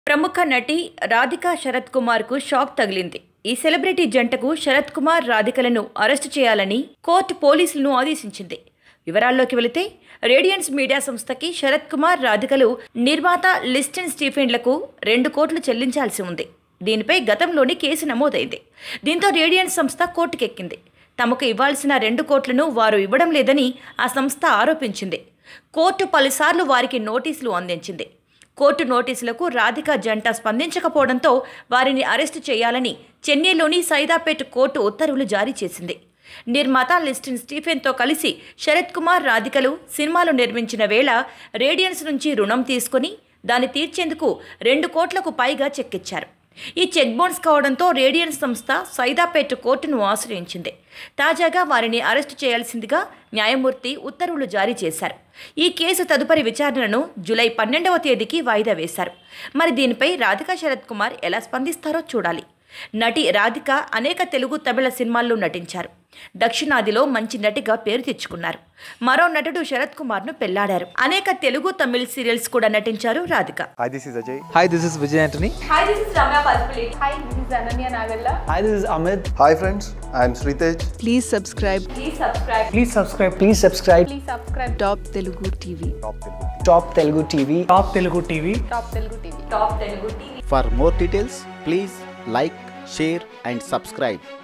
ప్రముఖ నటి రాధికా శరత్ కుమార్కు షాక్ తగిలింది ఈ సెలబ్రిటీ జంటకు శరత్ కుమార్ రాధికలను అరెస్టు చేయాలని కోర్టు పోలీసులను ఆదేశించింది వివరాల్లోకి వెళితే రేడియన్స్ మీడియా సంస్థకి శరత్ కుమార్ రాధికలు నిర్మాత లిస్టన్ స్టీఫెన్లకు రెండు కోట్లు చెల్లించాల్సి ఉంది దీనిపై గతంలోనే కేసు నమోదైంది దీంతో రేడియన్స్ సంస్థ కోర్టుకెక్కింది తమకు ఇవ్వాల్సిన రెండు కోట్లను వారు ఇవ్వడం లేదని ఆ సంస్థ ఆరోపించింది కోర్టు పలుసార్లు వారికి నోటీసులు అందించింది కోర్టు నోటీసులకు రాధిక జంట స్పందించకపోవడంతో వారిని అరెస్టు చేయాలని చెన్నైలోని సైదాపేట్ కోర్టు ఉత్తర్వులు జారీ చేసింది నిర్మాత లిస్టిన్ స్టీఫెన్తో కలిసి శరత్ కుమార్ రాధికలు సినిమాలు నిర్మించిన వేళ రేడియన్స్ నుంచి రుణం తీసుకుని దాన్ని తీర్చేందుకు రెండు కోట్లకు పైగా చెక్ ఇచ్చారు ఈ చెక్ బౌన్స్ కావడంతో రేడియన్స్ సంస్థ సైదాపేట కోర్టును ఆశ్రయించింది తాజాగా వారిని అరెస్టు చేయాల్సిందిగా న్యాయమూర్తి ఉత్తర్వులు జారీ చేశారు ఈ కేసు తదుపరి విచారణను జూలై పన్నెండవ తేదీకి వాయిదా వేశారు మరి దీనిపై రాధికా శరత్ కుమార్ ఎలా స్పందిస్తారో చూడాలి నటి రాధిక అనేక తెలుగు తమిళ సినిమాల్లో నటించారు దక్షిణాదిలో మంచి నటిగా పేరు తెచ్చుకున్నారు మరో నటుడు శరత్ కుమార్ను పెళ్లాడారు అనేక తెలుగు తమిళ సీరియల్స్ కూడా నటించారు Radhika Hi, this is Ajay. Hi, this is Vijay Antony. Hi, this is Ramya Palpulate. Hi, this is Ananya Nagalla. Hi, this is Amit. Hi, friends. I am Sritej. Please subscribe Please subscribe. Please subscribe. Please subscribe. Please subscribe. Top Telugu TV. Top Telugu TV. Top Telugu TV. Top Telugu TV. Top Telugu TV. For more details, please like, share, and subscribe.